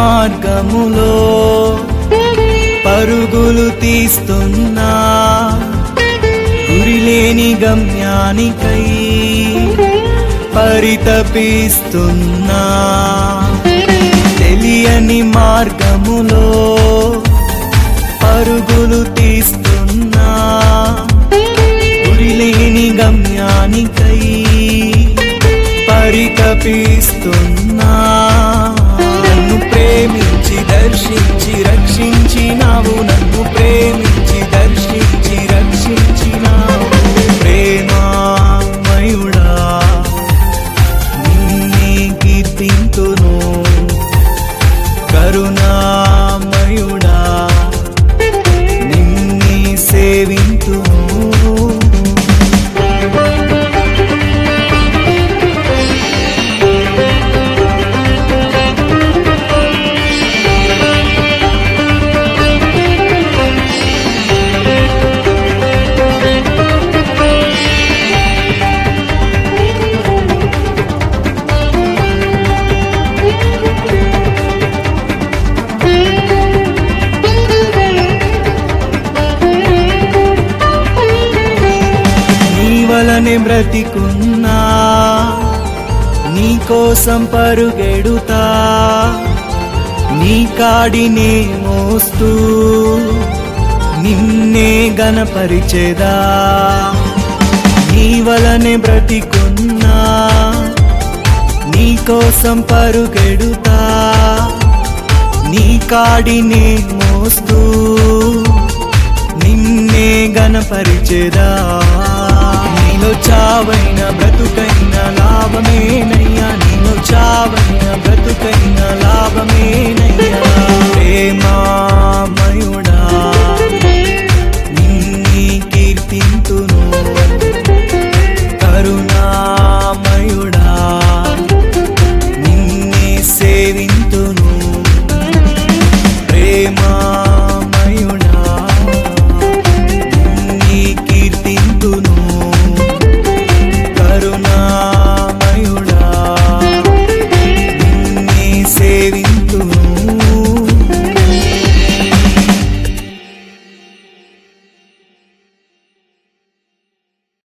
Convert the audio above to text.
మార్గములో పరుగులు తీస్తున్నా గురిలేని గమ్యానికై పరితపిస్తున్నా తెలియని మార్గములో పరుగులు తీస్తున్నా గురిలేని గమ్యానికై పరితపిస్తున్నా నన్ను ప్రేమించి దర్శించి రక్షించినావు నన్ను ప్రేమించి దర్శించి రక్షించినావు ప్రేమామయుడా నిన్నే కీర్తింతును కరుణామయుడా నిన్నే సేవింతును నీ వలనే బ్రతికున్నా నీ కోసం పరుగెడుతా నీ కాడినే మోస్తూ నిన్నే గనపరిచేదా నీ వలనే బ్రతికున్నా నీ కోసం పరుగెడుతా నీ కాడినే మోస్తూ నిన్నే గనపరిచేదా నీలో చావైన బ్రతుకైనా